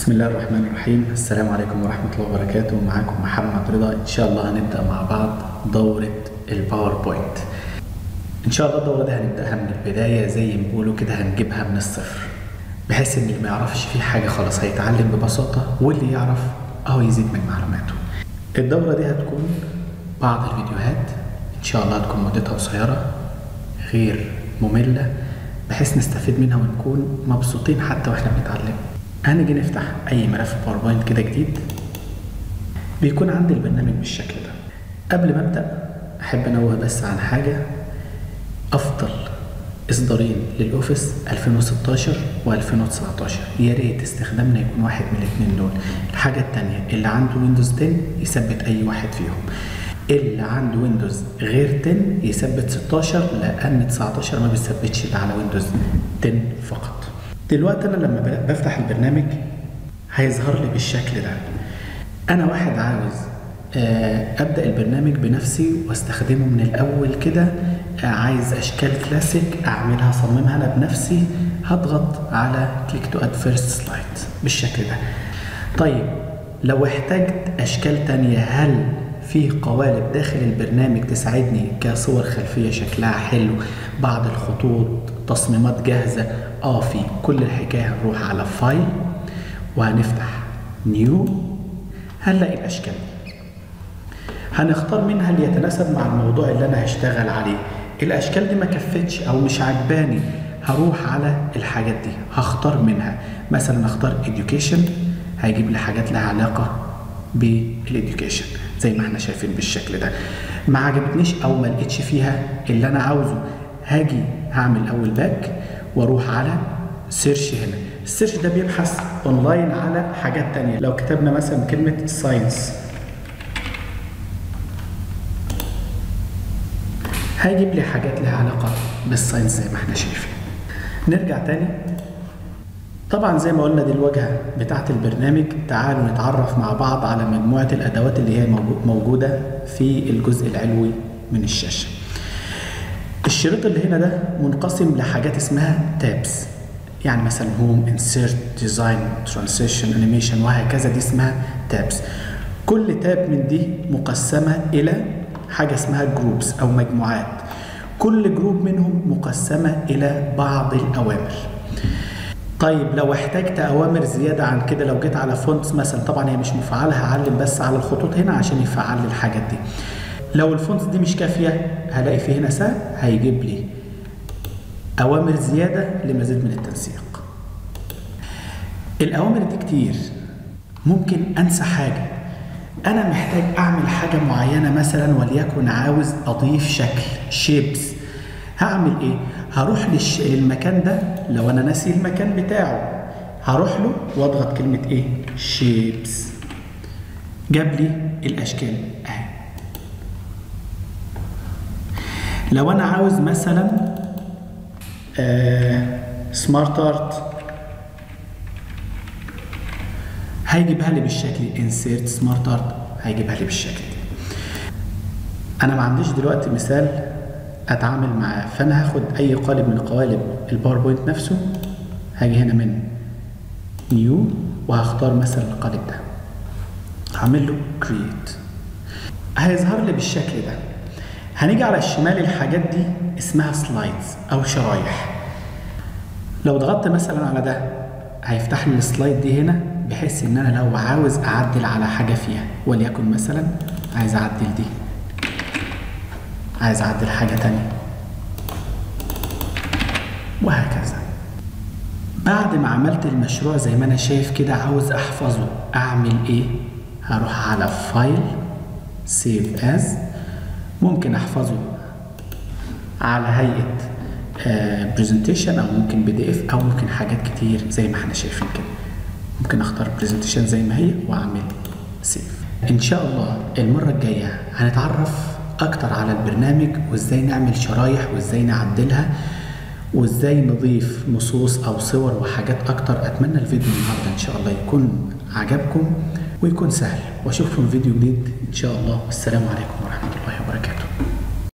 بسم الله الرحمن الرحيم السلام عليكم ورحمة الله وبركاته معاكم محمد رضا إن شاء الله هنبدأ مع بعض دورة الباوربوينت إن شاء الله الدورة دي هنبدأها من البداية زي ما بيقولوا كده هنجيبها من الصفر بحيث إن اللي ما يعرفش فيه حاجة خلاص هيتعلم ببساطة واللي يعرف أهو يزيد من معلوماته الدورة دي هتكون بعض الفيديوهات إن شاء الله هتكون مدتها قصيرة غير مملة بحيث نستفيد منها ونكون مبسوطين حتى واحنا بنتعلم هنيجي نفتح اي ملف باوربوينت كده جديد بيكون عندي البرنامج بالشكل ده قبل ما ابدا احب انوه بس عن حاجه افضل اصدارين للاوفيس 2016 و2019 يا ريت استخدامنا يكون واحد من الاثنين دول الحاجه الثانيه اللي عنده ويندوز 10 يثبت اي واحد فيهم اللي عنده ويندوز غير 10 يثبت 16 لان 19 ما بيثبتش الا على ويندوز 10 فقط دلوقتي انا لما بفتح البرنامج هيظهر لي بالشكل ده انا واحد عاوز ابدا البرنامج بنفسي واستخدمه من الاول كده عايز اشكال كلاسيك اعملها اصممها انا بنفسي هضغط على كليك تو اد فيرست سلايد بالشكل ده طيب لو احتجت اشكال تانية هل في قوالب داخل البرنامج تساعدني كصور خلفيه شكلها حلو بعض الخطوط تصميمات جاهزه اه في كل الحكايه هنروح على فايل وهنفتح نيو هنلاقي الاشكال هنختار منها اللي يتناسب مع الموضوع اللي انا هشتغل عليه الاشكال دي ما كفتش او مش عجباني هروح على الحاجات دي هختار منها مثلا اختار education هيجيب لي حاجات لها علاقه بالإديوكيشن زي ما احنا شايفين بالشكل ده ما عجبتنيش او ما لقيتش فيها اللي انا عاوزه هاجي هعمل اول باك واروح على سيرش هنا السيرش ده بيبحث اونلاين على حاجات تانية لو كتبنا مثلا كلمة ساينس هيجيب لي حاجات لها علاقة بالساينس زي ما احنا شايفين نرجع تاني طبعا زي ما قلنا دي الواجهة بتاعت البرنامج تعالوا نتعرف مع بعض على مجموعة الأدوات اللي هي موجودة في الجزء العلوي من الشاشة الشريط اللي هنا ده منقسم لحاجات اسمها تابس يعني مثلا هوم انسيرت ديزاين ترانسيشن انيميشن وهكذا دي اسمها تابس كل تاب من دي مقسمة إلى حاجة اسمها جروبس أو مجموعات كل جروب منهم مقسمة إلى بعض الأوامر طيب لو احتجت اوامر زياده عن كده لو جيت على فونتس مثلا طبعا هي مش مفعله هعلم بس على الخطوط هنا عشان يفعل لي الحاجات دي لو الفونتس دي مش كافيه هلاقي في هنا سهم هيجيب لي اوامر زياده لمزيد من التنسيق الاوامر دي كتير ممكن انسى حاجه انا محتاج اعمل حاجه معينه مثلا وليكن عاوز اضيف شكل شيبس هعمل ايه هروح للش... للمكان ده لو انا ناسي المكان بتاعه هروح له واضغط كلمة ايه شيبس جاب لي الاشكال اهي لو انا عاوز مثلا آه سمارت ارت هيجيبها لي بالشكل انسيرت سمارت ارت هيجيبها لي بالشكل انا ما عنديش دلوقتي مثال اتعامل معاه فانا هاخد اي قالب من قوالب الباوربوينت نفسه هاجي هنا من نيو وهختار مثلا القالب ده هعمل له كرييت هيظهر لي بالشكل ده هنيجي على الشمال الحاجات دي اسمها سلايدز او شرايح لو ضغطت مثلا على ده هيفتح لي السلايد دي هنا بحيث ان انا لو عاوز اعدل على حاجه فيها وليكن مثلا عايز اعدل دي عايز اعدل حاجة تانية وهكذا بعد ما عملت المشروع زي ما انا شايف كده عاوز احفظه اعمل ايه هروح على فايل سيف از ممكن احفظه على هيئة برزنتيشن او ممكن بي دي اف او ممكن حاجات كتير زي ما احنا شايفين كده ممكن اختار برزنتيشن زي ما هي واعمل سيف ان شاء الله المرة الجاية هنتعرف اكتر على البرنامج وازاي نعمل شرايح وازاي نعدلها وازاي نضيف نصوص او صور وحاجات اكتر اتمنى الفيديو النهارده ان شاء الله يكون عجبكم ويكون سهل واشوفكم فيديو جديد ان شاء الله والسلام عليكم ورحمه الله وبركاته